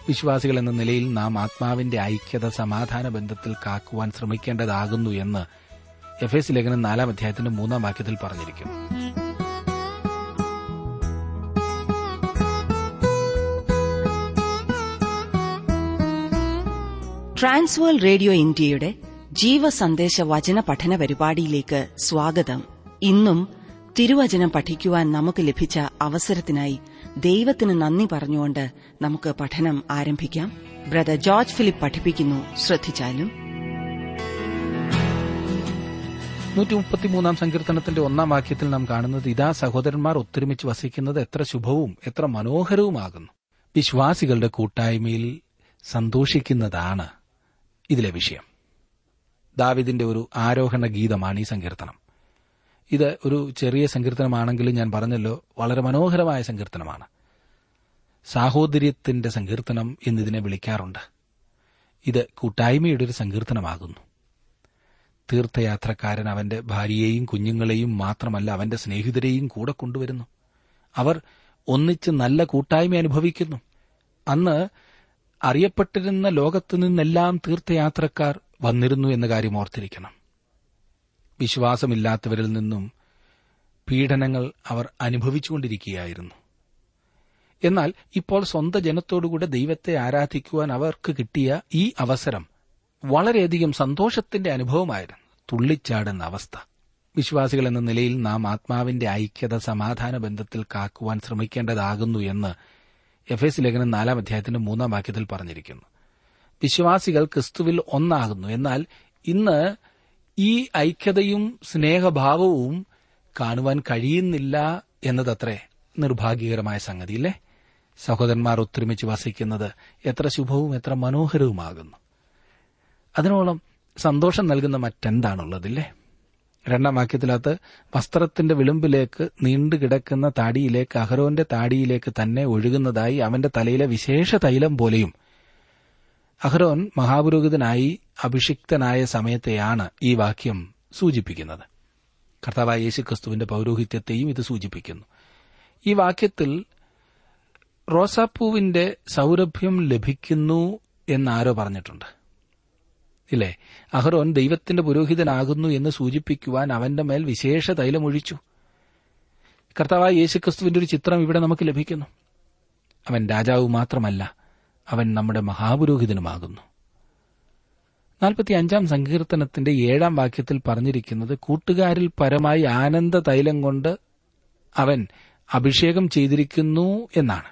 വിശ്വാസികൾ എന്ന നിലയിൽ നാം ആത്മാവിന്റെ ഐക്യത സമാധാന ബന്ധത്തിൽ കാക്കുവാൻ ശ്രമിക്കേണ്ടതാകുന്നു എന്ന് എഫ് എസ് ലേഖനം നാലാം അധ്യായത്തിന്റെ മൂന്നാം വാക്യത്തിൽ പറഞ്ഞിരിക്കുന്നു ട്രാൻസ്വേൾ റേഡിയോ ഇന്ത്യയുടെ ജീവസന്ദേശ വചന പഠന പരിപാടിയിലേക്ക് സ്വാഗതം ഇന്നും തിരുവചനം പഠിക്കുവാൻ നമുക്ക് ലഭിച്ച അവസരത്തിനായി ദൈവത്തിന് നന്ദി പറഞ്ഞുകൊണ്ട് നമുക്ക് പഠനം ആരംഭിക്കാം ബ്രദർ ജോർജ് ഫിലിപ്പ് പഠിപ്പിക്കുന്നു ശ്രദ്ധിച്ചാലും നൂറ്റി മുപ്പത്തിമൂന്നാം സങ്കീർത്തനത്തിന്റെ ഒന്നാം വാക്യത്തിൽ നാം കാണുന്നത് ഇതാ സഹോദരന്മാർ ഒത്തൊരുമിച്ച് വസിക്കുന്നത് എത്ര ശുഭവും എത്ര മനോഹരവുമാകുന്നു വിശ്വാസികളുടെ കൂട്ടായ്മയിൽ സന്തോഷിക്കുന്നതാണ് ഇതിലെ വിഷയം ദാവിദിന്റെ ഒരു ആരോഹണ ഗീതമാണ് ഈ സങ്കീർത്തനം ഇത് ഒരു ചെറിയ സങ്കീർത്തനമാണെങ്കിലും ഞാൻ പറഞ്ഞല്ലോ വളരെ മനോഹരമായ സങ്കീർത്തനമാണ് സാഹോദര്യത്തിന്റെ സങ്കീർത്തനം എന്നിതിനെ വിളിക്കാറുണ്ട് ഇത് കൂട്ടായ്മയുടെ ഒരു സങ്കീർത്തനമാകുന്നു തീർത്ഥയാത്രക്കാരൻ അവന്റെ ഭാര്യയെയും കുഞ്ഞുങ്ങളെയും മാത്രമല്ല അവന്റെ സ്നേഹിതരെയും കൂടെ കൊണ്ടുവരുന്നു അവർ ഒന്നിച്ച് നല്ല കൂട്ടായ്മ അനുഭവിക്കുന്നു അന്ന് അറിയപ്പെട്ടിരുന്ന ലോകത്തു നിന്നെല്ലാം തീർത്ഥയാത്രക്കാർ വന്നിരുന്നു എന്ന കാര്യം ഓർത്തിരിക്കണം വിശ്വാസമില്ലാത്തവരിൽ നിന്നും പീഡനങ്ങൾ അവർ അനുഭവിച്ചുകൊണ്ടിരിക്കുകയായിരുന്നു എന്നാൽ ഇപ്പോൾ സ്വന്തം ജനത്തോടുകൂടെ ദൈവത്തെ ആരാധിക്കുവാൻ അവർക്ക് കിട്ടിയ ഈ അവസരം വളരെയധികം സന്തോഷത്തിന്റെ അനുഭവമായിരുന്നു തുള്ളിച്ചാടുന്ന അവസ്ഥ വിശ്വാസികൾ എന്ന നിലയിൽ നാം ആത്മാവിന്റെ ഐക്യത സമാധാന ബന്ധത്തിൽ കാക്കുവാൻ ശ്രമിക്കേണ്ടതാകുന്നു എന്ന് എഫ് എസ് ലേഖനം നാലാം അധ്യായത്തിന്റെ മൂന്നാം വാക്യത്തിൽ പറഞ്ഞിരിക്കുന്നു വിശ്വാസികൾ ക്രിസ്തുവിൽ ഒന്നാകുന്നു എന്നാൽ ഇന്ന് ഈ ഐക്യതയും സ്നേഹഭാവവും കാണുവാൻ കഴിയുന്നില്ല എന്നതത്രേ നിർഭാഗ്യകരമായ സംഗതിയില്ലേ സഹോദരന്മാർ ഒത്തൊരുമിച്ച് വസിക്കുന്നത് എത്ര ശുഭവും എത്ര മനോഹരവുമാകുന്നു അതിനോളം സന്തോഷം നൽകുന്ന മറ്റെന്താണുള്ളതില്ലേ രണ്ടാം വാക്യത്തിനകത്ത് വസ്ത്രത്തിന്റെ വിളിമ്പിലേക്ക് നീണ്ടുകിടക്കുന്ന താടിയിലേക്ക് അഹരോന്റെ താടിയിലേക്ക് തന്നെ ഒഴുകുന്നതായി അവന്റെ തലയിലെ വിശേഷ തൈലം പോലെയും അഹരോൻ മഹാപുരോഹിതനായി അഭിഷിക്തനായ സമയത്തെയാണ് ഈ വാക്യം സൂചിപ്പിക്കുന്നത് കർത്താവായ യേശുക്രിസ്തുവിന്റെ പൌരോഹിത്യത്തെയും ഇത് സൂചിപ്പിക്കുന്നു ഈ വാക്യത്തിൽ റോസാപ്പൂവിന്റെ സൗരഭ്യം ലഭിക്കുന്നു എന്നാരോ പറഞ്ഞിട്ടുണ്ട് ഇല്ലേ അഹ്റോൻ ദൈവത്തിന്റെ പുരോഹിതനാകുന്നു എന്ന് സൂചിപ്പിക്കുവാൻ അവന്റെ മേൽ വിശേഷ തൈലമൊഴിച്ചു കർത്താവായ യേശുക്രിസ്തുവിന്റെ ഒരു ചിത്രം ഇവിടെ നമുക്ക് ലഭിക്കുന്നു അവൻ രാജാവ് മാത്രമല്ല അവൻ നമ്മുടെ മഹാപുരോഹിതനുമാകുന്നു നാൽപ്പത്തി അഞ്ചാം സങ്കീർത്തനത്തിന്റെ ഏഴാം വാക്യത്തിൽ പറഞ്ഞിരിക്കുന്നത് കൂട്ടുകാരിൽ പരമായി ആനന്ദ തൈലം കൊണ്ട് അവൻ അഭിഷേകം ചെയ്തിരിക്കുന്നു എന്നാണ്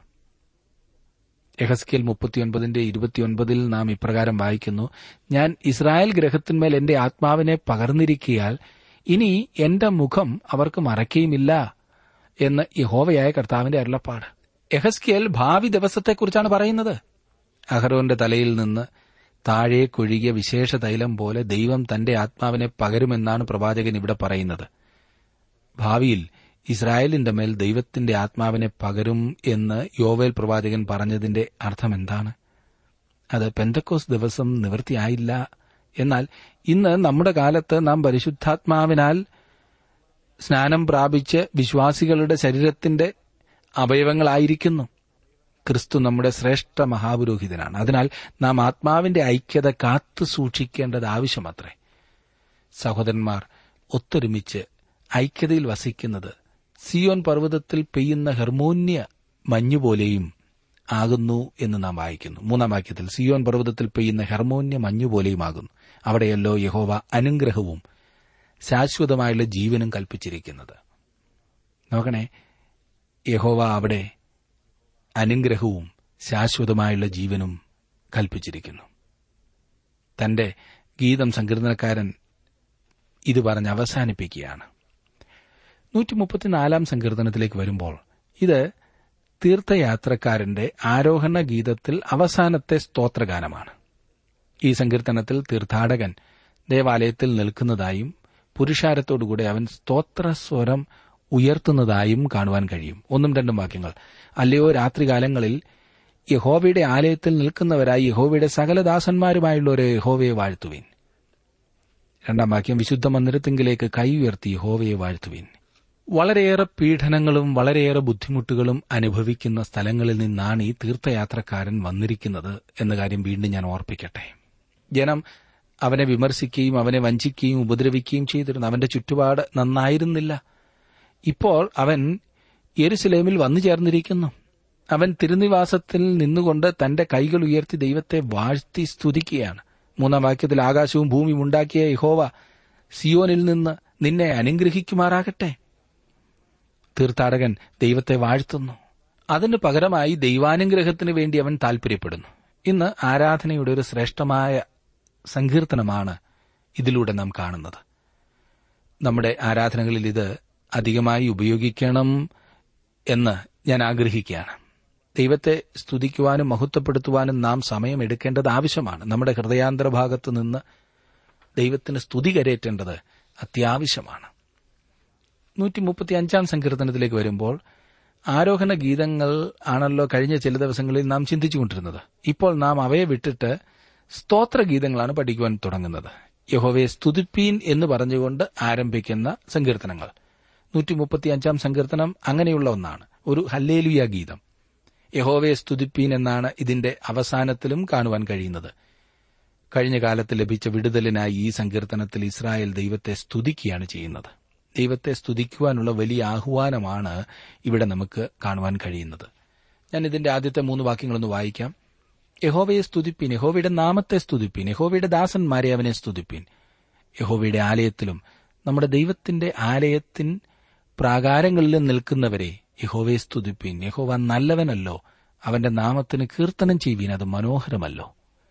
എഹസ്കേൽ മുപ്പത്തിയൊൻപതിന്റെ ഇരുപത്തിയൊൻപതിൽ നാം ഇപ്രകാരം വായിക്കുന്നു ഞാൻ ഇസ്രായേൽ ഗ്രഹത്തിന്മേൽ എന്റെ ആത്മാവിനെ പകർന്നിരിക്കിയാൽ ഇനി എന്റെ മുഖം അവർക്ക് മറയ്ക്കുകയുമില്ല എന്ന് യഹോവയായ കർത്താവിന്റെ അരുളപ്പാട് എഹസ്കേൽ ഭാവി ദിവസത്തെക്കുറിച്ചാണ് പറയുന്നത് അഹരോന്റെ തലയിൽ നിന്ന് താഴെ കൊഴുകിയ വിശേഷ തൈലം പോലെ ദൈവം തന്റെ ആത്മാവിനെ പകരുമെന്നാണ് പ്രവാചകൻ ഇവിടെ പറയുന്നത് ഭാവിയിൽ ഇസ്രായേലിന്റെ മേൽ ദൈവത്തിന്റെ ആത്മാവിനെ പകരും എന്ന് യോവേൽ പ്രവാചകൻ പറഞ്ഞതിന്റെ അർത്ഥം എന്താണ് അത് പെന്തക്കോസ് ദിവസം നിവൃത്തിയായില്ല എന്നാൽ ഇന്ന് നമ്മുടെ കാലത്ത് നാം പരിശുദ്ധാത്മാവിനാൽ സ്നാനം പ്രാപിച്ച് വിശ്വാസികളുടെ ശരീരത്തിന്റെ അവയവങ്ങളായിരിക്കുന്നു ക്രിസ്തു നമ്മുടെ ശ്രേഷ്ഠ മഹാപുരോഹിതനാണ് അതിനാൽ നാം ആത്മാവിന്റെ ഐക്യത കാത്തു സൂക്ഷിക്കേണ്ടത് ആവശ്യമത്രേ സഹോദരന്മാർ ഒത്തൊരുമിച്ച് ഐക്യതയിൽ വസിക്കുന്നത് സിയോൻ പർവ്വതത്തിൽ പെയ്യുന്ന ഹെർമോന്യ മഞ്ഞുപോലെയും ആകുന്നു എന്ന് നാം വായിക്കുന്നു മൂന്നാം വാക്യത്തിൽ സിയോൻ പർവ്വതത്തിൽ പെയ്യുന്ന ഹെർമോന്യ മഞ്ഞുപോലെയുമാകുന്നു അവിടെയല്ലോ യഹോവ അനുഗ്രഹവും ശാശ്വതമായുള്ള ജീവനും കൽപ്പിച്ചിരിക്കുന്നത് നോക്കണേ യഹോവ അവിടെ അനുഗ്രഹവും ശാശ്വതമായുള്ള ജീവനും കൽപ്പിച്ചിരിക്കുന്നു തന്റെ ഗീതം സങ്കീർത്തനക്കാരൻ ഇത് പറഞ്ഞ് അവസാനിപ്പിക്കുകയാണ് നൂറ്റി മുപ്പത്തിനാലാം സങ്കീർത്തനത്തിലേക്ക് വരുമ്പോൾ ഇത് തീർത്ഥയാത്രക്കാരന്റെ ആരോഹണ ഗീതത്തിൽ അവസാനത്തെ സ്തോത്രഗാനമാണ് ഈ സങ്കീർത്തനത്തിൽ തീർത്ഥാടകൻ ദേവാലയത്തിൽ നിൽക്കുന്നതായും പുരുഷാരത്തോടുകൂടെ അവൻ സ്തോത്രസ്വരം ഉയർത്തുന്നതായും കാണുവാൻ കഴിയും ഒന്നും രണ്ടും വാക്യങ്ങൾ അല്ലയോ രാത്രികാലങ്ങളിൽ യഹോവയുടെ ആലയത്തിൽ നിൽക്കുന്നവരായി യഹോവയുടെ സകലദാസന്മാരുമായുള്ളവരെ യഹോവയെ വാഴ്ത്തുവിൻ രണ്ടാം വാക്യം വിശുദ്ധ മന്ദിരത്തിങ്കിലേക്ക് കൈ ഉയർത്തി യഹോവയെ വാഴ്ത്തുവിൻ വളരെയേറെ പീഡനങ്ങളും വളരെയേറെ ബുദ്ധിമുട്ടുകളും അനുഭവിക്കുന്ന സ്ഥലങ്ങളിൽ നിന്നാണ് ഈ തീർത്ഥയാത്രക്കാരൻ വന്നിരിക്കുന്നത് എന്ന കാര്യം വീണ്ടും ഞാൻ ഓർപ്പിക്കട്ടെ ജനം അവനെ വിമർശിക്കുകയും അവനെ വഞ്ചിക്കുകയും ഉപദ്രവിക്കുകയും ചെയ്തിരുന്നു അവന്റെ ചുറ്റുപാട് നന്നായിരുന്നില്ല ഇപ്പോൾ അവൻ യെരുസലേമിൽ വന്നു ചേർന്നിരിക്കുന്നു അവൻ തിരുനിവാസത്തിൽ നിന്നുകൊണ്ട് തന്റെ കൈകൾ ഉയർത്തി ദൈവത്തെ വാഴ്ത്തി സ്തുതിക്കുകയാണ് മൂന്നാം വാക്യത്തിൽ ആകാശവും ഭൂമിയും ഉണ്ടാക്കിയ യഹോവ സിയോനിൽ നിന്ന് നിന്നെ അനുഗ്രഹിക്കുമാറാകട്ടെ തീർത്ഥാടകൻ ദൈവത്തെ വാഴ്ത്തുന്നു അതിന് പകരമായി ദൈവാനുഗ്രഹത്തിന് വേണ്ടി അവൻ താൽപര്യപ്പെടുന്നു ഇന്ന് ആരാധനയുടെ ഒരു ശ്രേഷ്ഠമായ സങ്കീർത്തനമാണ് ഇതിലൂടെ നാം കാണുന്നത് നമ്മുടെ ആരാധനകളിൽ ഇത് അധികമായി ഉപയോഗിക്കണം എന്ന് ഞാൻ ആഗ്രഹിക്കുകയാണ് ദൈവത്തെ സ്തുതിക്കുവാനും മഹത്വപ്പെടുത്തുവാനും നാം സമയമെടുക്കേണ്ടത് ആവശ്യമാണ് നമ്മുടെ ഹൃദയാന്തര ഭാഗത്ത് നിന്ന് ദൈവത്തിന് സ്തുതി കരയേറ്റേണ്ടത് അത്യാവശ്യമാണ് നൂറ്റി മുപ്പത്തി അഞ്ചാം സങ്കീർത്തനത്തിലേക്ക് വരുമ്പോൾ ആരോഹണ ഗീതങ്ങൾ ആണല്ലോ കഴിഞ്ഞ ചില ദിവസങ്ങളിൽ നാം ചിന്തിച്ചുകൊണ്ടിരുന്നത് ഇപ്പോൾ നാം അവയെ വിട്ടിട്ട് സ്തോത്രഗീതങ്ങളാണ് പഠിക്കുവാൻ തുടങ്ങുന്നത് യഹോവയെ സ്തുതിപ്പീൻ എന്ന് പറഞ്ഞുകൊണ്ട് ആരംഭിക്കുന്ന സങ്കീർത്തനങ്ങൾ നൂറ്റി മുപ്പത്തിയഞ്ചാം സങ്കീർത്തനം അങ്ങനെയുള്ള ഒന്നാണ് ഒരു ഹല്ലേലുയ ഗീതം യഹോവയെ സ്തുതിപ്പീൻ എന്നാണ് ഇതിന്റെ അവസാനത്തിലും കാണുവാൻ കഴിയുന്നത് കഴിഞ്ഞ കാലത്ത് ലഭിച്ച വിടുതലിനായി ഈ സങ്കീർത്തനത്തിൽ ഇസ്രായേൽ ദൈവത്തെ സ്തുതിക്കുകയാണ് ചെയ്യുന്നത് ദൈവത്തെ സ്തുതിക്കുവാനുള്ള വലിയ ആഹ്വാനമാണ് ഇവിടെ നമുക്ക് കാണുവാൻ കഴിയുന്നത് ഞാൻ ഇതിന്റെ ആദ്യത്തെ മൂന്ന് വാക്യങ്ങളൊന്ന് വായിക്കാം യഹോവയെ സ്തുതിപ്പിൻ യഹോവയുടെ നാമത്തെ സ്തുതിപ്പിൻ യഹോവയുടെ ദാസന്മാരെ അവനെ സ്തുതിപ്പിൻ യഹോവയുടെ ആലയത്തിലും നമ്മുടെ ദൈവത്തിന്റെ ആലയത്തിൻ പ്രാകാരങ്ങളിലും നിൽക്കുന്നവരെ യഹോവയെ സ്തുതിപ്പിൻ യഹോവ നല്ലവനല്ലോ അവന്റെ നാമത്തിന് കീർത്തനം ചെയ്യുവീൻ അത് മനോഹരമല്ലോ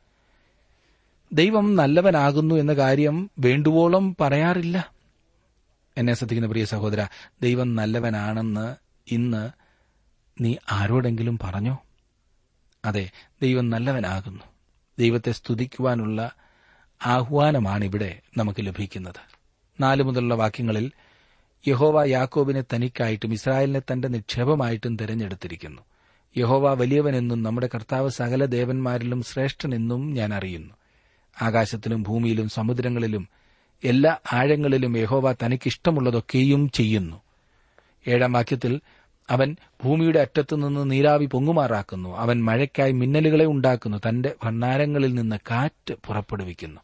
ദൈവം നല്ലവനാകുന്നു എന്ന കാര്യം വേണ്ടുവോളം പറയാറില്ല എന്നെ ശ്രദ്ധിക്കുന്ന പ്രിയ സഹോദര ദൈവം നല്ലവനാണെന്ന് ഇന്ന് നീ ആരോടെങ്കിലും പറഞ്ഞോ അതെ ദൈവം നല്ലവനാകുന്നു ദൈവത്തെ സ്തുതിക്കുവാനുള്ള ആഹ്വാനമാണ് ഇവിടെ നമുക്ക് ലഭിക്കുന്നത് നാല് മുതലുള്ള വാക്യങ്ങളിൽ യഹോവ യാക്കോബിനെ തനിക്കായിട്ടും ഇസ്രായേലിനെ തന്റെ നിക്ഷേപമായിട്ടും തിരഞ്ഞെടുത്തിരിക്കുന്നു യഹോവ വലിയവനെന്നും നമ്മുടെ കർത്താവ് സകല ദേവന്മാരിലും ശ്രേഷ്ഠനെന്നും ഞാൻ അറിയുന്നു ആകാശത്തിലും ഭൂമിയിലും സമുദ്രങ്ങളിലും എല്ലാ ആഴങ്ങളിലും യഹോവ തനിക്കിഷ്ടമുള്ളതൊക്കെയും ചെയ്യുന്നു ഏഴാം വാക്യത്തിൽ അവൻ ഭൂമിയുടെ അറ്റത്തുനിന്ന് നീരാവി പൊങ്ങുമാറാക്കുന്നു അവൻ മഴയ്ക്കായി മിന്നലുകളെ ഉണ്ടാക്കുന്നു തന്റെ ഭണ്ഡാരങ്ങളിൽ നിന്ന് കാറ്റ് പുറപ്പെടുവിക്കുന്നു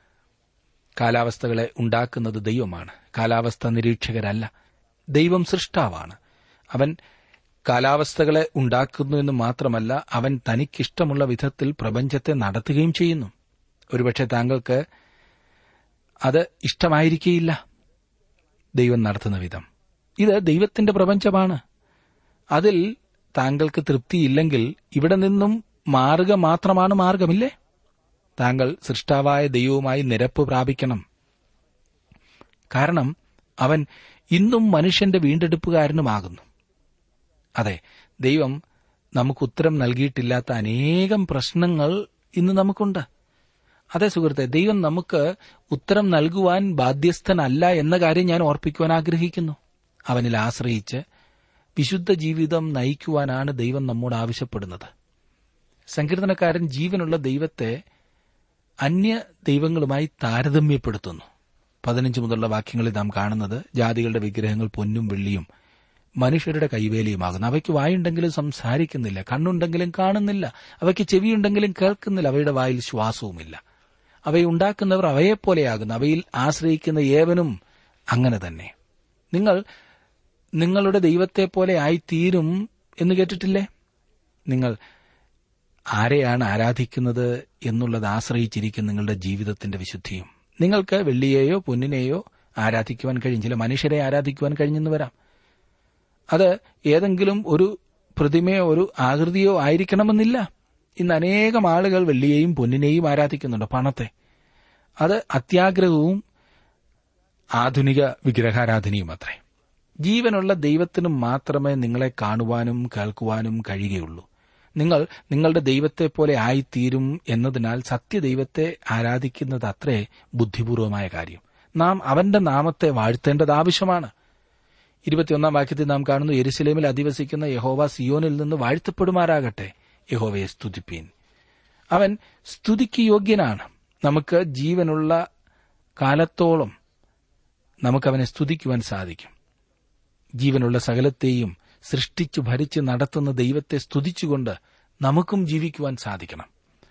കാലാവസ്ഥകളെ ഉണ്ടാക്കുന്നത് ദൈവമാണ് കാലാവസ്ഥ നിരീക്ഷകരല്ല ദൈവം സൃഷ്ടാവാണ് അവൻ കാലാവസ്ഥകളെ ഉണ്ടാക്കുന്നു എന്ന് മാത്രമല്ല അവൻ തനിക്കിഷ്ടമുള്ള വിധത്തിൽ പ്രപഞ്ചത്തെ നടത്തുകയും ചെയ്യുന്നു ഒരുപക്ഷെ താങ്കൾക്ക് അത് ഇഷ്ടമായിരിക്കേയില്ല ദൈവം നടത്തുന്ന വിധം ഇത് ദൈവത്തിന്റെ പ്രപഞ്ചമാണ് അതിൽ താങ്കൾക്ക് തൃപ്തിയില്ലെങ്കിൽ ഇവിടെ നിന്നും മാറുക മാത്രമാണ് മാർഗമില്ലേ താങ്കൾ സൃഷ്ടാവായ ദൈവവുമായി നിരപ്പ് പ്രാപിക്കണം കാരണം അവൻ ഇന്നും മനുഷ്യന്റെ വീണ്ടെടുപ്പുകാരനുമാകുന്നു അതെ ദൈവം നമുക്ക് ഉത്തരം നൽകിയിട്ടില്ലാത്ത അനേകം പ്രശ്നങ്ങൾ ഇന്ന് നമുക്കുണ്ട് അതെ സുഹൃത്തെ ദൈവം നമുക്ക് ഉത്തരം നൽകുവാൻ ബാധ്യസ്ഥനല്ല എന്ന കാര്യം ഞാൻ ഓർപ്പിക്കുവാൻ ആഗ്രഹിക്കുന്നു അവനിൽ ആശ്രയിച്ച് വിശുദ്ധ ജീവിതം നയിക്കുവാനാണ് ദൈവം നമ്മോട് ആവശ്യപ്പെടുന്നത് സങ്കീർത്തനക്കാരൻ ജീവനുള്ള ദൈവത്തെ അന്യ ദൈവങ്ങളുമായി താരതമ്യപ്പെടുത്തുന്നു പതിനഞ്ച് മുതലുള്ള വാക്യങ്ങളിൽ നാം കാണുന്നത് ജാതികളുടെ വിഗ്രഹങ്ങൾ പൊന്നും വെള്ളിയും മനുഷ്യരുടെ കൈവേലിയുമാകുന്നു അവയ്ക്ക് വായുണ്ടെങ്കിലും സംസാരിക്കുന്നില്ല കണ്ണുണ്ടെങ്കിലും കാണുന്നില്ല അവയ്ക്ക് ചെവിയുണ്ടെങ്കിലും കേൾക്കുന്നില്ല അവയുടെ വായിൽ ശ്വാസവുമില്ല അവയുണ്ടാക്കുന്നവർ അവയെപ്പോലെയാകുന്നു അവയിൽ ആശ്രയിക്കുന്ന ഏവനും അങ്ങനെ തന്നെ നിങ്ങൾ നിങ്ങളുടെ ദൈവത്തെ പോലെ ആയിത്തീരും എന്ന് കേട്ടിട്ടില്ലേ നിങ്ങൾ ആരെയാണ് ആരാധിക്കുന്നത് എന്നുള്ളത് ആശ്രയിച്ചിരിക്കും നിങ്ങളുടെ ജീവിതത്തിന്റെ വിശുദ്ധിയും നിങ്ങൾക്ക് വെള്ളിയെയോ പൊന്നിനെയോ ആരാധിക്കുവാൻ കഴിയും ചില മനുഷ്യരെ ആരാധിക്കുവാൻ കഴിഞ്ഞെന്ന് വരാം അത് ഏതെങ്കിലും ഒരു പ്രതിമയോ ഒരു ആകൃതിയോ ആയിരിക്കണമെന്നില്ല ഇന്ന് അനേകം ആളുകൾ വെള്ളിയെയും പൊന്നിനെയും ആരാധിക്കുന്നുണ്ട് പണത്തെ അത് അത്യാഗ്രഹവും ആധുനിക വിഗ്രഹാരാധനയും അത്രേ ജീവനുള്ള ദൈവത്തിന് മാത്രമേ നിങ്ങളെ കാണുവാനും കേൾക്കുവാനും കഴിയുകയുള്ളൂ നിങ്ങൾ നിങ്ങളുടെ ദൈവത്തെ പോലെ ആയിത്തീരും എന്നതിനാൽ സത്യദൈവത്തെ ആരാധിക്കുന്നത് അത്രേ ബുദ്ധിപൂർവമായ കാര്യം നാം അവന്റെ നാമത്തെ വാഴ്ത്തേണ്ടത് ആവശ്യമാണ് ഇരുപത്തിയൊന്നാം വാക്യത്തിൽ നാം കാണുന്നു എരുസലേമിൽ അധിവസിക്കുന്ന യഹോവ സിയോനിൽ നിന്ന് വാഴ്ത്തപ്പെടുമാറാകട്ടെ യഹോവയെ സ്തുതിപ്പീൻ അവൻ സ്തുതിക്ക് യോഗ്യനാണ് നമുക്ക് ജീവനുള്ള കാലത്തോളം നമുക്കവനെ സ്തുതിക്കുവാൻ സാധിക്കും ജീവനുള്ള സകലത്തെയും സൃഷ്ടിച്ചു ഭരിച്ച് നടത്തുന്ന ദൈവത്തെ സ്തുതിച്ചുകൊണ്ട് നമുക്കും ജീവിക്കുവാൻ സാധിക്കണം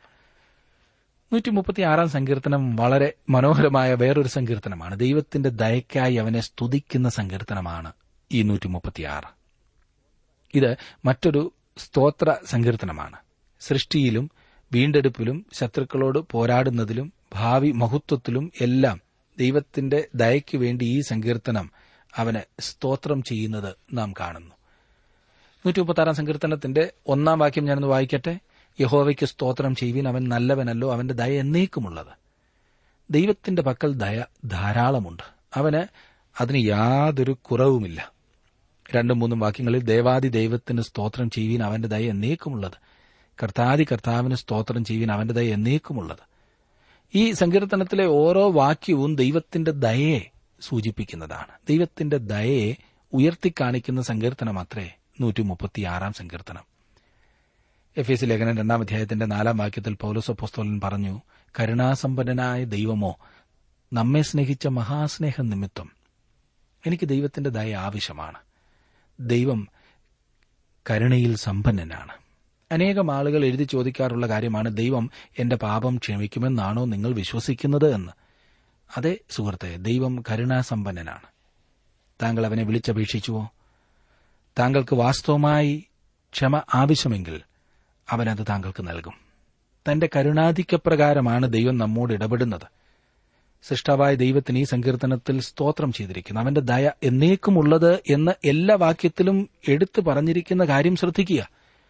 നൂറ്റി മുപ്പത്തിയാറാം സങ്കീർത്തനം വളരെ മനോഹരമായ വേറൊരു സങ്കീർത്തനമാണ് ദൈവത്തിന്റെ ദയക്കായി അവനെ സ്തുതിക്കുന്ന സങ്കീർത്തനമാണ് ഈ നൂറ്റി മുപ്പത്തിയാറ് ഇത് മറ്റൊരു സ്തോത്ര സങ്കീർത്തനമാണ് സൃഷ്ടിയിലും വീണ്ടെടുപ്പിലും ശത്രുക്കളോട് പോരാടുന്നതിലും ഭാവി മഹത്വത്തിലും എല്ലാം ദൈവത്തിന്റെ ദയയ്ക്കു വേണ്ടി ഈ സങ്കീർത്തനം അവന് സ്തോത്രം ചെയ്യുന്നത് നാം കാണുന്നു നൂറ്റി മുപ്പത്താറാം സങ്കീർത്തനത്തിന്റെ ഒന്നാം വാക്യം ഞാനൊന്ന് വായിക്കട്ടെ യഹോവയ്ക്ക് സ്തോത്രം ചെയ്യുവിൻ അവൻ നല്ലവനല്ലോ അവന്റെ ദയ എന്നേക്കുമുള്ളത് ദൈവത്തിന്റെ പക്കൽ ദയ ധാരാളമുണ്ട് അവന് അതിന് യാതൊരു കുറവുമില്ല രണ്ടും മൂന്നും വാക്യങ്ങളിൽ ദേവാദി ദൈവത്തിന് സ്തോത്രം ചെയ്യുവിൻ അവന്റെ ദയ എന്നേക്കുമുള്ളത് കർത്താദി കർത്താവിന് സ്തോത്രം ചെയ്യുവിൻ അവന്റെ ദയ എന്നേക്കുമുള്ളത് ഈ സങ്കീർത്തനത്തിലെ ഓരോ വാക്യവും ദൈവത്തിന്റെ ദയയെ സൂചിപ്പിക്കുന്നതാണ് ദൈവത്തിന്റെ ദയയെ ഉയർത്തിക്കാണിക്കുന്ന സങ്കീർത്തനം അത്രേ നൂറ്റി മുപ്പത്തിയാറാം സങ്കീർത്തനം എഫ് എസ് ലേഖനം രണ്ടാം അധ്യായത്തിന്റെ നാലാം വാക്യത്തിൽ പൌലോസപ്പോസ്തോലൻ പറഞ്ഞു കരുണാസമ്പന്നനായ ദൈവമോ നമ്മെ സ്നേഹിച്ച മഹാസ്നേഹ നിമിത്തം എനിക്ക് ദൈവത്തിന്റെ ദയ ആവശ്യമാണ് ദൈവം കരുണയിൽ സമ്പന്നനാണ് അനേകം ആളുകൾ എഴുതി ചോദിക്കാറുള്ള കാര്യമാണ് ദൈവം എന്റെ പാപം ക്ഷമിക്കുമെന്നാണോ നിങ്ങൾ വിശ്വസിക്കുന്നത് എന്ന് അതെ സുഹൃത്തെ ദൈവം കരുണാസമ്പന്നനാണ് താങ്കൾ അവനെ വിളിച്ചപേക്ഷിച്ചുവോ താങ്കൾക്ക് വാസ്തവമായി ക്ഷമ ആവശ്യമെങ്കിൽ അവനത് താങ്കൾക്ക് നൽകും തന്റെ കരുണാധിക്യപ്രകാരമാണ് ദൈവം നമ്മോട് ഇടപെടുന്നത് സൃഷ്ടാവായ ദൈവത്തിന് ഈ സങ്കീർത്തനത്തിൽ സ്തോത്രം ചെയ്തിരിക്കുന്നു അവന്റെ ദയ എന്നേക്കുമുള്ളത് എന്ന് എല്ലാ വാക്യത്തിലും എടുത്തു പറഞ്ഞിരിക്കുന്ന കാര്യം ശ്രദ്ധിക്കുക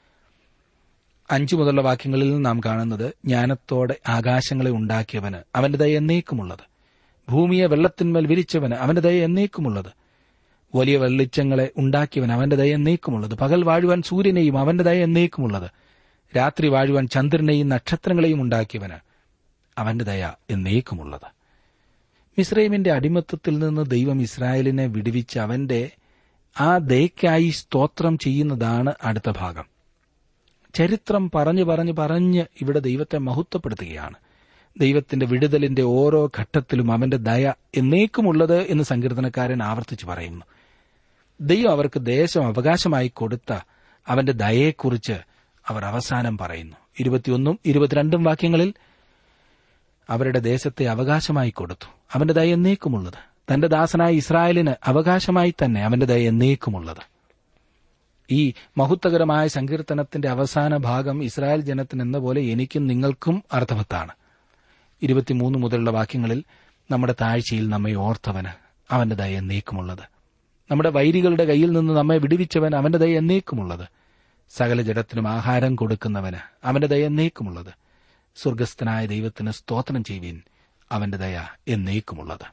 അഞ്ചു മുതലുള്ള വാക്യങ്ങളിൽ നാം കാണുന്നത് ജ്ഞാനത്തോടെ ആകാശങ്ങളെ ഉണ്ടാക്കിയവന് അവന്റെ ദയ എന്നേക്കുമുള്ളത് ഭൂമിയെ വെള്ളത്തിന്മേൽ വിരിച്ചവന് അവന്റെ ദയ എന്നേക്കുമുള്ളത് വലിയ വെള്ളിച്ചങ്ങളെ ഉണ്ടാക്കിയവൻ അവന്റെ ദയ എന്നേക്കുമുള്ളത് പകൽ വാഴുവാൻ സൂര്യനെയും അവന്റെ ദയ എന്നേക്കുമുള്ളത് രാത്രി വാഴുവാൻ ചന്ദ്രനെയും നക്ഷത്രങ്ങളെയും ഉണ്ടാക്കിയവന് അവന്റെ ദയ എന്നേക്കുമുള്ളത് മിസ്രൈമിന്റെ അടിമത്തത്തിൽ നിന്ന് ദൈവം ഇസ്രായേലിനെ വിടുവിച്ച് അവന്റെ ആ ദയക്കായി സ്തോത്രം ചെയ്യുന്നതാണ് അടുത്ത ഭാഗം ചരിത്രം പറഞ്ഞു പറഞ്ഞു പറഞ്ഞ് ഇവിടെ ദൈവത്തെ മഹത്വപ്പെടുത്തുകയാണ് ദൈവത്തിന്റെ വിടുതലിന്റെ ഓരോ ഘട്ടത്തിലും അവന്റെ ദയ എന്നേക്കുമുള്ളത് എന്ന് സങ്കീർത്തനക്കാരൻ ആവർത്തിച്ചു പറയുന്നു ദൈവം അവർക്ക് ദേശം അവകാശമായി കൊടുത്ത അവന്റെ ദയയെക്കുറിച്ച് അവർ അവസാനം പറയുന്നു ഇരുപത്തിയൊന്നും ഇരുപത്തിരണ്ടും വാക്യങ്ങളിൽ അവരുടെ ദേശത്തെ അവകാശമായി കൊടുത്തു അവന്റെ ദയ എന്നേക്കുമുള്ളത് തന്റെ ദാസനായ ഇസ്രായേലിന് അവകാശമായി തന്നെ അവന്റെ ദയ എന്നേക്കുമുള്ളത് ഈ മഹത്വകരമായ സങ്കീർത്തനത്തിന്റെ അവസാന ഭാഗം ഇസ്രായേൽ ജനത്തിന് എന്ന പോലെ എനിക്കും നിങ്ങൾക്കും അർത്ഥവത്താണ് ഇരുപത്തിമൂന്ന് മുതലുള്ള വാക്യങ്ങളിൽ നമ്മുടെ താഴ്ചയിൽ നമ്മെ ഓർത്തവന് അവന്റെ ദയ എന്നേക്കുമുള്ളത് നമ്മുടെ വൈരികളുടെ കയ്യിൽ നിന്ന് നമ്മെ വിടുവിച്ചവൻ അവന്റെ ദയ എന്നേക്കുമുള്ളത് സകല ജഡത്തിനും ആഹാരം കൊടുക്കുന്നവന് അവന്റെ ദയ എന്നേക്കുമുള്ളത് സ്വർഗസ്ഥനായ ദൈവത്തിന് സ്തോത്രം ചെയ്യുവിൻ അവന്റെ ദയ എന്നേക്കുമുള്ളത്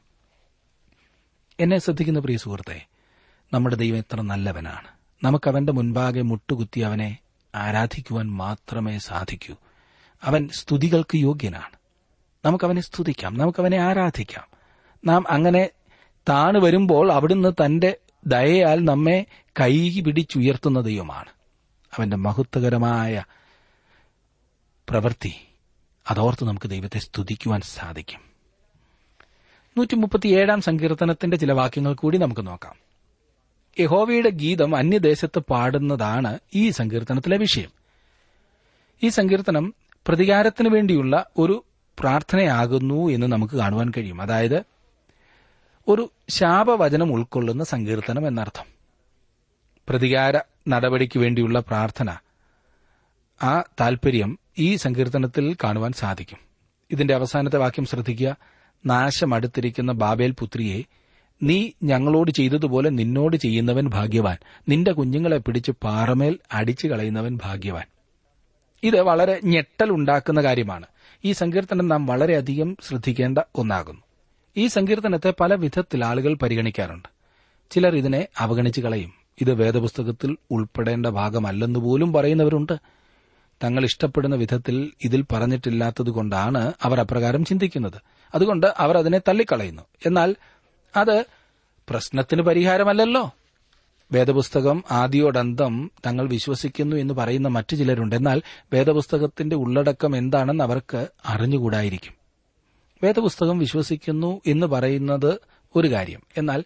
എന്നെ ശ്രദ്ധിക്കുന്ന പ്രിയ സുഹൃത്തെ നമ്മുടെ ദൈവം എത്ര നല്ലവനാണ് നമുക്ക് അവന്റെ മുൻപാകെ മുട്ടുകുത്തി അവനെ ആരാധിക്കുവാൻ മാത്രമേ സാധിക്കൂ അവൻ സ്തുതികൾക്ക് യോഗ്യനാണ് നമുക്കവനെ സ്തുതിക്കാം നമുക്കവനെ ആരാധിക്കാം നാം അങ്ങനെ താണു വരുമ്പോൾ അവിടുന്ന് തന്റെ ദയയാൽ നമ്മെ കൈ പിടിച്ചുയർത്തുന്ന ദൈവമാണ് അവന്റെ മഹത്വകരമായ പ്രവൃത്തി അതോർത്ത് നമുക്ക് ദൈവത്തെ സ്തുതിക്കുവാൻ സാധിക്കും നൂറ്റി മുപ്പത്തിയേഴാം സങ്കീർത്തനത്തിന്റെ ചില വാക്യങ്ങൾ കൂടി നമുക്ക് നോക്കാം യഹോവയുടെ ഗീതം അന്യദേശത്ത് പാടുന്നതാണ് ഈ സങ്കീർത്തനത്തിലെ വിഷയം ഈ സങ്കീർത്തനം പ്രതികാരത്തിന് വേണ്ടിയുള്ള ഒരു പ്രാർത്ഥനയാകുന്നു എന്ന് നമുക്ക് കാണുവാൻ കഴിയും അതായത് ഒരു ശാപവചനം ഉൾക്കൊള്ളുന്ന സങ്കീർത്തനം എന്നർത്ഥം പ്രതികാര നടപടിക്ക് വേണ്ടിയുള്ള പ്രാർത്ഥന ആ താൽപര്യം ഈ സങ്കീർത്തനത്തിൽ കാണുവാൻ സാധിക്കും ഇതിന്റെ അവസാനത്തെ വാക്യം ശ്രദ്ധിക്കുക നാശം അടുത്തിരിക്കുന്ന ബാബേൽ പുത്രിയെ നീ ഞങ്ങളോട് ചെയ്തതുപോലെ നിന്നോട് ചെയ്യുന്നവൻ ഭാഗ്യവാൻ നിന്റെ കുഞ്ഞുങ്ങളെ പിടിച്ച് പാറമേൽ അടിച്ചു കളയുന്നവൻ ഭാഗ്യവാൻ ഇത് വളരെ ഞെട്ടലുണ്ടാക്കുന്ന കാര്യമാണ് ഈ സങ്കീർത്തനം നാം വളരെയധികം ശ്രദ്ധിക്കേണ്ട ഒന്നാകുന്നു ഈ സങ്കീർത്തനത്തെ പല വിധത്തിൽ ആളുകൾ പരിഗണിക്കാറുണ്ട് ചിലർ ഇതിനെ അവഗണിച്ചു കളയും ഇത് വേദപുസ്തകത്തിൽ ഉൾപ്പെടേണ്ട ഭാഗമല്ലെന്ന് പോലും പറയുന്നവരുണ്ട് തങ്ങൾ ഇഷ്ടപ്പെടുന്ന വിധത്തിൽ ഇതിൽ പറഞ്ഞിട്ടില്ലാത്തതുകൊണ്ടാണ് അവർ അപ്രകാരം ചിന്തിക്കുന്നത് അതുകൊണ്ട് അവർ അതിനെ തള്ളിക്കളയുന്നു എന്നാൽ അത് പ്രശ്നത്തിന് പരിഹാരമല്ലല്ലോ വേദപുസ്തകം ആദ്യോടന്തം തങ്ങൾ വിശ്വസിക്കുന്നു എന്ന് പറയുന്ന മറ്റു ചിലരുണ്ട് എന്നാൽ വേദപുസ്തകത്തിന്റെ ഉള്ളടക്കം എന്താണെന്ന് അവർക്ക് അറിഞ്ഞുകൂടായിരിക്കും വേദപുസ്തകം വിശ്വസിക്കുന്നു എന്ന് പറയുന്നത് ഒരു കാര്യം എന്നാൽ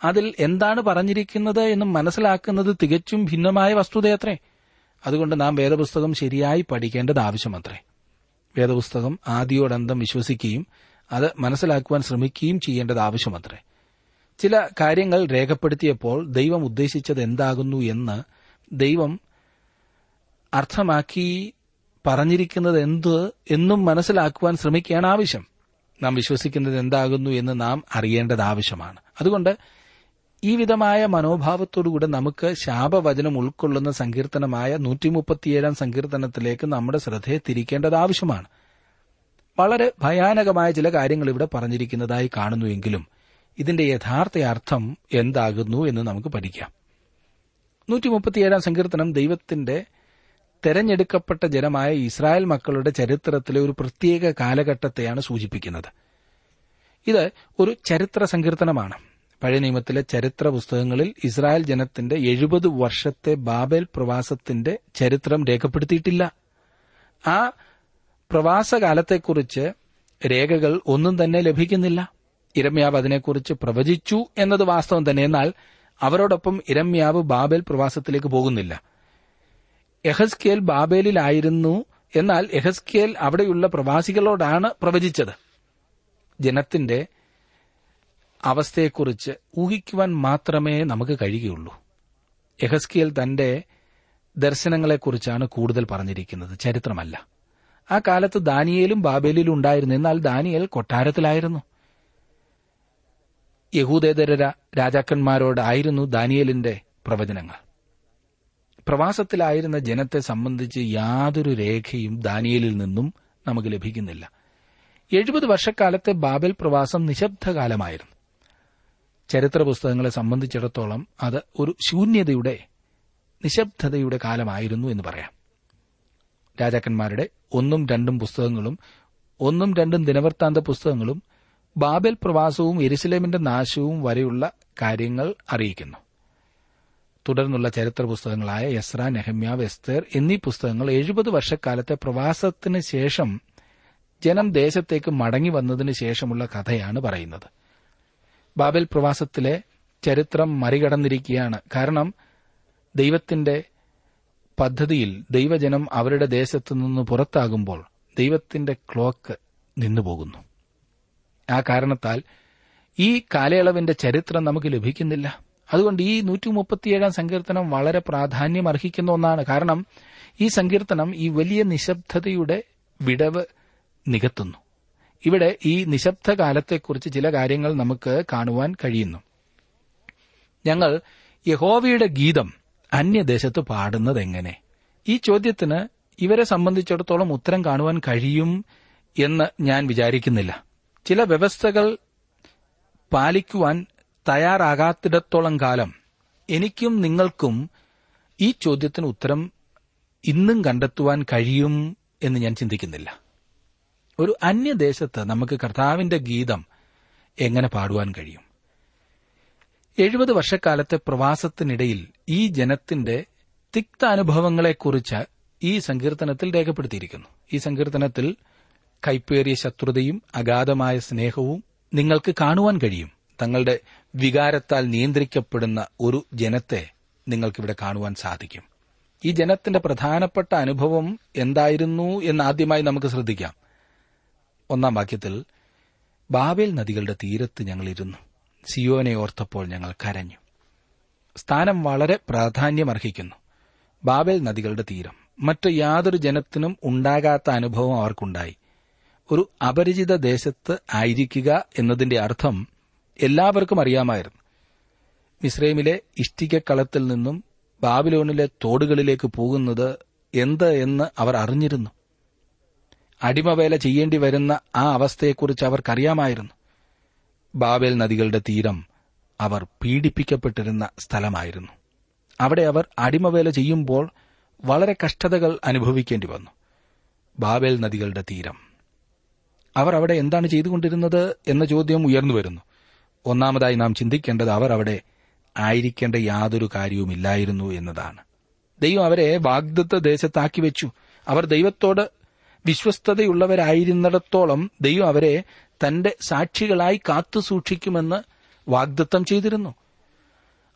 അതിൽ എന്താണ് പറഞ്ഞിരിക്കുന്നത് എന്ന് മനസ്സിലാക്കുന്നത് തികച്ചും ഭിന്നമായ വസ്തുതയത്രേ അതുകൊണ്ട് നാം വേദപുസ്തകം ശരിയായി പഠിക്കേണ്ടത് ആവശ്യമത്രേ വേദപുസ്തകം ആദിയോടന്തം വിശ്വസിക്കുകയും അത് മനസ്സിലാക്കുവാൻ ശ്രമിക്കുകയും ചെയ്യേണ്ടത് ആവശ്യമത്രേ ചില കാര്യങ്ങൾ രേഖപ്പെടുത്തിയപ്പോൾ ദൈവം ഉദ്ദേശിച്ചത് എന്താകുന്നു എന്ന് ദൈവം അർത്ഥമാക്കി പറഞ്ഞിരിക്കുന്നത് എന്ത് എന്നും മനസ്സിലാക്കുവാൻ ശ്രമിക്കുകയാണ് ആവശ്യം നാം വിശ്വസിക്കുന്നത് എന്താകുന്നു എന്ന് നാം അറിയേണ്ടത് ആവശ്യമാണ് അതുകൊണ്ട് ഈ വിധമായ മനോഭാവത്തോടുകൂടെ നമുക്ക് ശാപവചനം ഉൾക്കൊള്ളുന്ന സങ്കീർത്തനമായ നൂറ്റിമുപ്പത്തിയേഴാം സങ്കീർത്തനത്തിലേക്ക് നമ്മുടെ ശ്രദ്ധയെ തിരിക്കേണ്ടത് ആവശ്യമാണ് വളരെ ഭയാനകമായ ചില കാര്യങ്ങൾ ഇവിടെ പറഞ്ഞിരിക്കുന്നതായി കാണുന്നുവെങ്കിലും ഇതിന്റെ യഥാർത്ഥ അർത്ഥം എന്താകുന്നു എന്ന് നമുക്ക് പഠിക്കാം നൂറ്റിമുപ്പത്തിയേഴാം സങ്കീർത്തനം ദൈവത്തിന്റെ തെരഞ്ഞെടുക്കപ്പെട്ട ജനമായ ഇസ്രായേൽ മക്കളുടെ ചരിത്രത്തിലെ ഒരു പ്രത്യേക കാലഘട്ടത്തെയാണ് സൂചിപ്പിക്കുന്നത് ഇത് ഒരു ചരിത്ര സങ്കീർത്തനമാണ് പഴയ നിയമത്തിലെ ചരിത്ര പുസ്തകങ്ങളിൽ ഇസ്രായേൽ ജനത്തിന്റെ എഴുപത് വർഷത്തെ ബാബേൽ പ്രവാസത്തിന്റെ ചരിത്രം രേഖപ്പെടുത്തിയിട്ടില്ല ആ പ്രവാസകാലത്തെക്കുറിച്ച് രേഖകൾ ഒന്നും തന്നെ ലഭിക്കുന്നില്ല ഇരമ്യാവ് അതിനെക്കുറിച്ച് പ്രവചിച്ചു എന്നത് വാസ്തവം തന്നെ എന്നാൽ അവരോടൊപ്പം ഇരമ്യാവ് ബാബേൽ പ്രവാസത്തിലേക്ക് പോകുന്നില്ല എഹസ്കേൽ ബാബേലിലായിരുന്നു എന്നാൽ എഹസ്കേൽ അവിടെയുള്ള പ്രവാസികളോടാണ് പ്രവചിച്ചത് ജനത്തിന്റെ അവസ്ഥയെക്കുറിച്ച് ഊഹിക്കുവാൻ മാത്രമേ നമുക്ക് കഴിയുകയുള്ളൂ എഹസ്കിയൽ തന്റെ ദർശനങ്ങളെക്കുറിച്ചാണ് കൂടുതൽ പറഞ്ഞിരിക്കുന്നത് ചരിത്രമല്ല ആ കാലത്ത് ദാനിയേലും ബാബേലിലും ഉണ്ടായിരുന്നു എന്നാൽ ദാനിയേൽ കൊട്ടാരത്തിലായിരുന്നു യഹൂദേതര രാജാക്കന്മാരോടായിരുന്നു ദാനിയേലിന്റെ പ്രവചനങ്ങൾ പ്രവാസത്തിലായിരുന്ന ജനത്തെ സംബന്ധിച്ച് യാതൊരു രേഖയും ദാനിയേലിൽ നിന്നും നമുക്ക് ലഭിക്കുന്നില്ല എഴുപത് വർഷക്കാലത്തെ ബാബൽ പ്രവാസം നിശബ്ദകാലമായിരുന്നു ചരിത്ര പുസ്തകങ്ങളെ സംബന്ധിച്ചിടത്തോളം അത് ഒരു ശൂന്യതയുടെ നിശബ്ദതയുടെ കാലമായിരുന്നു എന്ന് പറയാം രാജാക്കന്മാരുടെ ഒന്നും രണ്ടും പുസ്തകങ്ങളും ഒന്നും രണ്ടും ദിനവൃത്താന്ത പുസ്തകങ്ങളും ബാബൽ പ്രവാസവും എരുസലേമിന്റെ നാശവും വരെയുള്ള കാര്യങ്ങൾ അറിയിക്കുന്നു തുടർന്നുള്ള ചരിത്ര പുസ്തകങ്ങളായ എസ്ര നെഹമ്യാവ് എസ്തേർ എന്നീ പുസ്തകങ്ങൾ എഴുപത് വർഷക്കാലത്തെ പ്രവാസത്തിന് ശേഷം ജനം ദേശത്തേക്ക് മടങ്ങി വന്നതിന് ശേഷമുള്ള കഥയാണ് പറയുന്നത് ബാബൽ പ്രവാസത്തിലെ ചരിത്രം മറികടന്നിരിക്കുകയാണ് കാരണം ദൈവത്തിന്റെ പദ്ധതിയിൽ ദൈവജനം അവരുടെ ദേശത്തു നിന്ന് പുറത്താകുമ്പോൾ ദൈവത്തിന്റെ ക്ലോക്ക് നിന്നുപോകുന്നു ആ കാരണത്താൽ ഈ കാലയളവിന്റെ ചരിത്രം നമുക്ക് ലഭിക്കുന്നില്ല അതുകൊണ്ട് ഈ നൂറ്റി മുപ്പത്തിയേഴാം സങ്കീർത്തനം വളരെ പ്രാധാന്യം അർഹിക്കുന്ന ഒന്നാണ് കാരണം ഈ സങ്കീർത്തനം ഈ വലിയ നിശബ്ദതയുടെ വിടവ് നികത്തുന്നു ഇവിടെ ഈ നിശബ്ദ കാലത്തെക്കുറിച്ച് ചില കാര്യങ്ങൾ നമുക്ക് കാണുവാൻ കഴിയുന്നു ഞങ്ങൾ യഹോവയുടെ ഗീതം അന്യദേശത്ത് പാടുന്നത് എങ്ങനെ ഈ ചോദ്യത്തിന് ഇവരെ സംബന്ധിച്ചിടത്തോളം ഉത്തരം കാണുവാൻ കഴിയും എന്ന് ഞാൻ വിചാരിക്കുന്നില്ല ചില വ്യവസ്ഥകൾ പാലിക്കുവാൻ തയ്യാറാകാത്തിടത്തോളം കാലം എനിക്കും നിങ്ങൾക്കും ഈ ചോദ്യത്തിന് ഉത്തരം ഇന്നും കണ്ടെത്തുവാൻ കഴിയും എന്ന് ഞാൻ ചിന്തിക്കുന്നില്ല ഒരു അന്യദേശത്ത് നമുക്ക് കർത്താവിന്റെ ഗീതം എങ്ങനെ പാടുവാൻ കഴിയും എഴുപത് വർഷക്കാലത്തെ പ്രവാസത്തിനിടയിൽ ഈ ജനത്തിന്റെ തിക്ത അനുഭവങ്ങളെക്കുറിച്ച് ഈ സങ്കീർത്തനത്തിൽ രേഖപ്പെടുത്തിയിരിക്കുന്നു ഈ സങ്കീർത്തനത്തിൽ കൈപ്പേറിയ ശത്രുതയും അഗാധമായ സ്നേഹവും നിങ്ങൾക്ക് കാണുവാൻ കഴിയും തങ്ങളുടെ വികാരത്താൽ നിയന്ത്രിക്കപ്പെടുന്ന ഒരു ജനത്തെ നിങ്ങൾക്കിവിടെ കാണുവാൻ സാധിക്കും ഈ ജനത്തിന്റെ പ്രധാനപ്പെട്ട അനുഭവം എന്തായിരുന്നു എന്ന് ആദ്യമായി നമുക്ക് ശ്രദ്ധിക്കാം ഒന്നാം വാക്യത്തിൽ ബാബേൽ നദികളുടെ തീരത്ത് ഞങ്ങളിരുന്നു സിയോനെ ഓർത്തപ്പോൾ ഞങ്ങൾ കരഞ്ഞു സ്ഥാനം വളരെ പ്രാധാന്യമർഹിക്കുന്നു ബാബേൽ നദികളുടെ തീരം മറ്റ് യാതൊരു ജനത്തിനും ഉണ്ടാകാത്ത അനുഭവം അവർക്കുണ്ടായി ഒരു അപരിചിത ദേശത്ത് ആയിരിക്കുക എന്നതിന്റെ അർത്ഥം എല്ലാവർക്കും അറിയാമായിരുന്നു മിസ്രൈമിലെ ഇഷ്ടികക്കളത്തിൽ നിന്നും ബാബിലോണിലെ തോടുകളിലേക്ക് പോകുന്നത് എന്ത് എന്ന് അവർ അറിഞ്ഞിരുന്നു അടിമവേല ചെയ്യേണ്ടി വരുന്ന ആ അവസ്ഥയെക്കുറിച്ച് അവർക്കറിയാമായിരുന്നു ബാബേൽ നദികളുടെ തീരം അവർ പീഡിപ്പിക്കപ്പെട്ടിരുന്ന സ്ഥലമായിരുന്നു അവിടെ അവർ അടിമവേല ചെയ്യുമ്പോൾ വളരെ കഷ്ടതകൾ അനുഭവിക്കേണ്ടി വന്നു ബാബേൽ നദികളുടെ തീരം അവർ അവിടെ എന്താണ് ചെയ്തുകൊണ്ടിരുന്നത് എന്ന ചോദ്യം ഉയർന്നു വരുന്നു ഒന്നാമതായി നാം ചിന്തിക്കേണ്ടത് അവർ അവിടെ ആയിരിക്കേണ്ട യാതൊരു കാര്യവുമില്ലായിരുന്നു എന്നതാണ് ദൈവം അവരെ വാഗ്ദത്ത ദേശത്താക്കി വെച്ചു അവർ ദൈവത്തോട് വിശ്വസ്തതയുള്ളവരായിരുന്നിടത്തോളം ദൈവം അവരെ തന്റെ സാക്ഷികളായി കാത്തു സൂക്ഷിക്കുമെന്ന് വാഗ്ദത്തം ചെയ്തിരുന്നു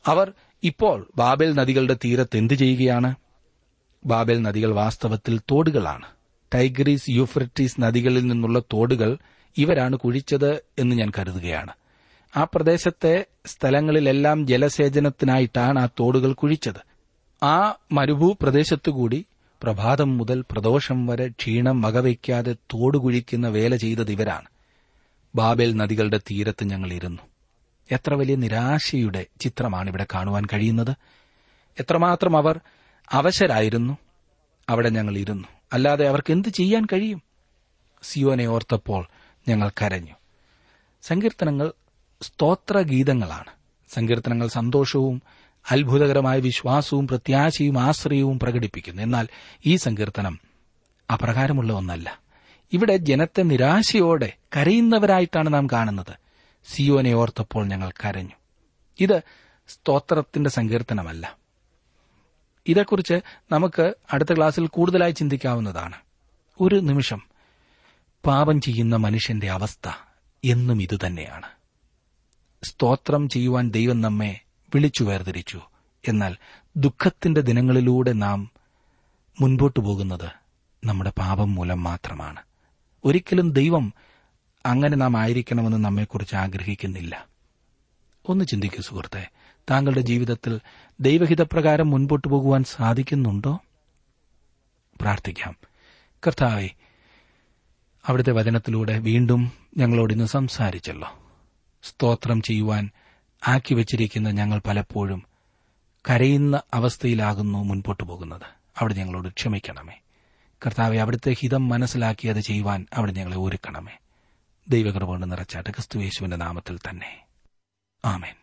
അവർ ഇപ്പോൾ ബാബേൽ നദികളുടെ തീരത്ത് എന്തു ചെയ്യുകയാണ് ബാബേൽ നദികൾ വാസ്തവത്തിൽ തോടുകളാണ് ടൈഗ്രീസ് യൂഫ്രട്ടീസ് നദികളിൽ നിന്നുള്ള തോടുകൾ ഇവരാണ് കുഴിച്ചത് എന്ന് ഞാൻ കരുതുകയാണ് ആ പ്രദേശത്തെ സ്ഥലങ്ങളിലെല്ലാം ജലസേചനത്തിനായിട്ടാണ് ആ തോടുകൾ കുഴിച്ചത് ആ മരുഭൂ പ്രദേശത്തുകൂടി പ്രഭാതം മുതൽ പ്രദോഷം വരെ ക്ഷീണം വകവയ്ക്കാതെ തോട് കുഴിക്കുന്ന വേല ചെയ്തത് ഇവരാണ് ബാബേൽ നദികളുടെ തീരത്ത് ഞങ്ങൾ ഇരുന്നു എത്ര വലിയ നിരാശയുടെ ചിത്രമാണ് ഇവിടെ കാണുവാൻ കഴിയുന്നത് എത്രമാത്രം അവർ അവശരായിരുന്നു അവിടെ ഞങ്ങൾ ഇരുന്നു അല്ലാതെ അവർക്ക് എന്ത് ചെയ്യാൻ കഴിയും സിയോനെ ഓർത്തപ്പോൾ ഞങ്ങൾ കരഞ്ഞു സങ്കീർത്തനങ്ങൾ സ്തോത്രഗീതങ്ങളാണ് സങ്കീർത്തനങ്ങൾ സന്തോഷവും അത്ഭുതകരമായ വിശ്വാസവും പ്രത്യാശയും ആശ്രയവും പ്രകടിപ്പിക്കുന്നു എന്നാൽ ഈ സങ്കീർത്തനം അപ്രകാരമുള്ള ഒന്നല്ല ഇവിടെ ജനത്തെ നിരാശയോടെ കരയുന്നവരായിട്ടാണ് നാം കാണുന്നത് സിയോനെ ഓർത്തപ്പോൾ ഞങ്ങൾ കരഞ്ഞു ഇത് സ്തോത്രത്തിന്റെ സങ്കീർത്തനമല്ല ഇതേക്കുറിച്ച് നമുക്ക് അടുത്ത ക്ലാസ്സിൽ കൂടുതലായി ചിന്തിക്കാവുന്നതാണ് ഒരു നിമിഷം പാപം ചെയ്യുന്ന മനുഷ്യന്റെ അവസ്ഥ എന്നും ഇതുതന്നെയാണ് സ്തോത്രം ചെയ്യുവാൻ ദൈവം നമ്മെ വിളിച്ചു വേർതിരിച്ചു എന്നാൽ ദുഃഖത്തിന്റെ ദിനങ്ങളിലൂടെ നാം മുൻപോട്ടു പോകുന്നത് നമ്മുടെ പാപം മൂലം മാത്രമാണ് ഒരിക്കലും ദൈവം അങ്ങനെ നാം ആയിരിക്കണമെന്ന് നമ്മെക്കുറിച്ച് ആഗ്രഹിക്കുന്നില്ല ഒന്ന് ചിന്തിക്കൂ സുഹൃത്തെ താങ്കളുടെ ജീവിതത്തിൽ ദൈവഹിതപ്രകാരം മുൻപോട്ടു പോകുവാൻ സാധിക്കുന്നുണ്ടോ പ്രാർത്ഥിക്കാം കർത്താവെ അവിടുത്തെ വചനത്തിലൂടെ വീണ്ടും ഞങ്ങളോട് ഇന്ന് സംസാരിച്ചല്ലോ സ്തോത്രം ചെയ്യുവാൻ ആക്കി വച്ചിരിക്കുന്ന ഞങ്ങൾ പലപ്പോഴും കരയുന്ന അവസ്ഥയിലാകുന്നു മുൻപോട്ടു പോകുന്നത് അവിടെ ഞങ്ങളോട് ക്ഷമിക്കണമേ കർത്താവെ അവിടുത്തെ ഹിതം മനസ്സിലാക്കി അത് ചെയ്യുവാൻ അവിടെ ഞങ്ങളെ ഒരുക്കണമേ ദൈവകൃപ കൊണ്ട് നിറച്ചാട്ട് ക്രിസ്തുയേശുവിന്റെ നാമത്തിൽ തന്നെ ആമേൻ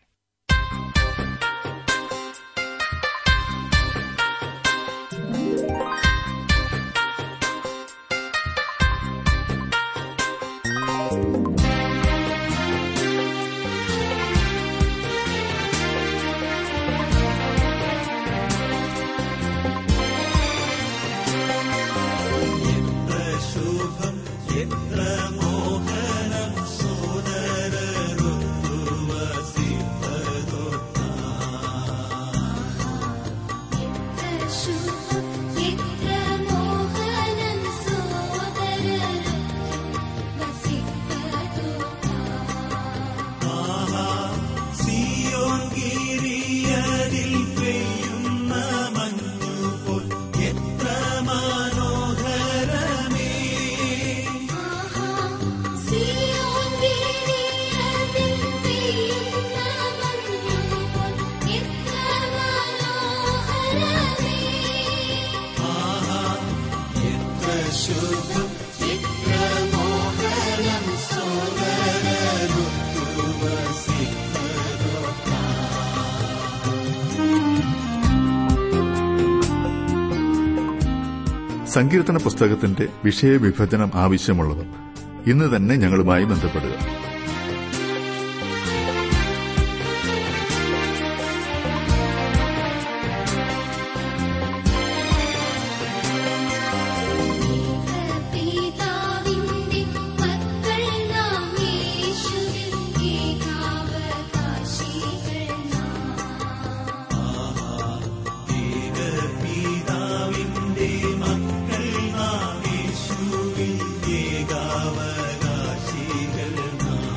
എത്ര മോഹനം സോദരരും സിയോൻ ഗിരിയതിൽ പെയ്യുന്ന മഞ്ഞുപോൽ എത്ര മനോഹരമേ സിയോൻ ഗിരിയതിൽ പെയ്യുന്ന മഞ്ഞുപോൽ എത്ര മനോഹരമേ എത്ര ശുഭം എത്ര മോഹനം സങ്കീർത്തന പുസ്തകത്തിന്റെ വിഷയവിഭജനം ആവശ്യമുള്ളവർ ഇന്ന് തന്നെ ഞങ്ങളുമായി ബന്ധപ്പെടുക പിതാവിന്റെ മക്കൾ നാം യേശുവിൻ ഏകാവകാശികൾ പിതാവിന്റെ മക്കൾ നാം യേശുവിൽ ഏകാവകാശികൾ നാം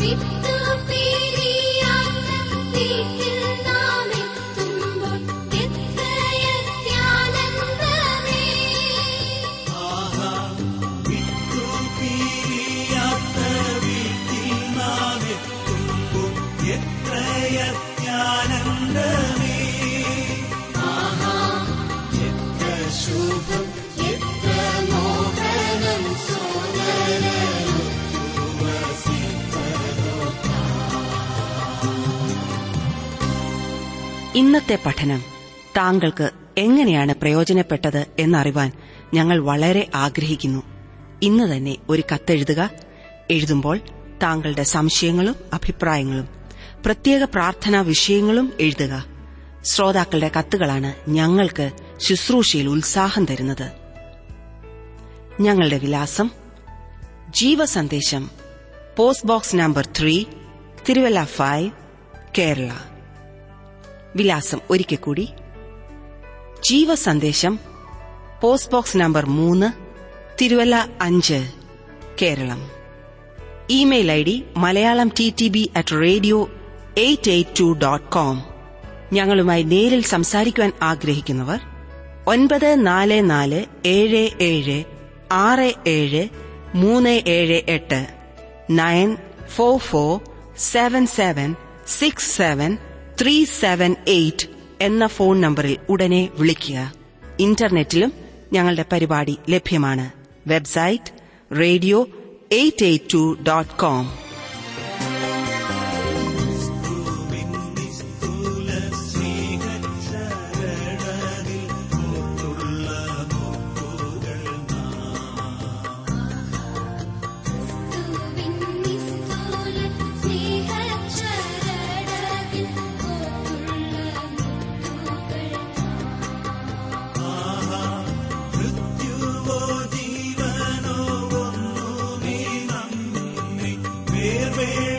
വിട്ടു പിരിയാത്ത വീട്ടിൽ നാം എത്തുമ്പോൾ എത്രയത്യാനന്ദമേ ആഹാ വിട്ടു പിരിയാത്ത വീട്ടിൽ നാം എത്തുമ്പോൾ എത്രയത്യാനന്ദമേ ആഹാ എത്ര ശുഭം എത്ര മോഹനം സോദരനൊത്തു വസിപ്പതോ ഇന്നത്തെ പഠനം താങ്കൾക്ക് എങ്ങനെയാണ് പ്രയോജനപ്പെട്ടത് എന്നറിവാൻ ഞങ്ങൾ വളരെ ആഗ്രഹിക്കുന്നു ഇന്ന് തന്നെ ഒരു കത്തെഴുതുക എഴുതുമ്പോൾ താങ്കളുടെ സംശയങ്ങളും അഭിപ്രായങ്ങളും പ്രത്യേക പ്രാർത്ഥനാ വിഷയങ്ങളും എഴുതുക ശ്രോതാക്കളുടെ കത്തുകളാണ് ഞങ്ങൾക്ക് ശുശ്രൂഷയിൽ ഉത്സാഹം തരുന്നത് ഞങ്ങളുടെ വിലാസം ജീവസന്ദേശം post box number three Thiruvalla five Kerala വിലാസം ഒരിക്കൽ കൂടി ജീവസന്ദേശം പോസ്റ്റ് ബോക്സ് നമ്പർ മൂന്ന് തിരുവല്ല അഞ്ച് Keralam email I D Malayalam T T B at radio eight eight two dot com ഞങ്ങളുമായി നേരിൽ സംസാരിക്കുവാൻ ആഗ്രഹിക്കുന്നവർ ഒൻപത് നാല് നാല് ഏഴ് ഏഴ് ആറ് ഏഴ് മൂന്ന് ഏഴ് എട്ട് nine four four seven seven six seven three seven eight എന്ന ഫോൺ നമ്പറിൽ ഉടനെ വിളിക്കുക ഇന്റർനെറ്റിലും ഞങ്ങളുടെ പരിപാടി ലഭ്യമാണ് website radio eight eight two dot com നിസ്തുല സ്നേഹച്ചരണതിൽ മുത്തുള്ള മുത്തുകൾ ക്രിസ്തുവിൻ നിസ്തുല സ്നേഹച്ചരണതിൽ കോർത്തുള്ള മുത്തുകൾ മൃത്യുവോ ജീവനോ ഒന്നുമേ നമ്മെ വേർവേള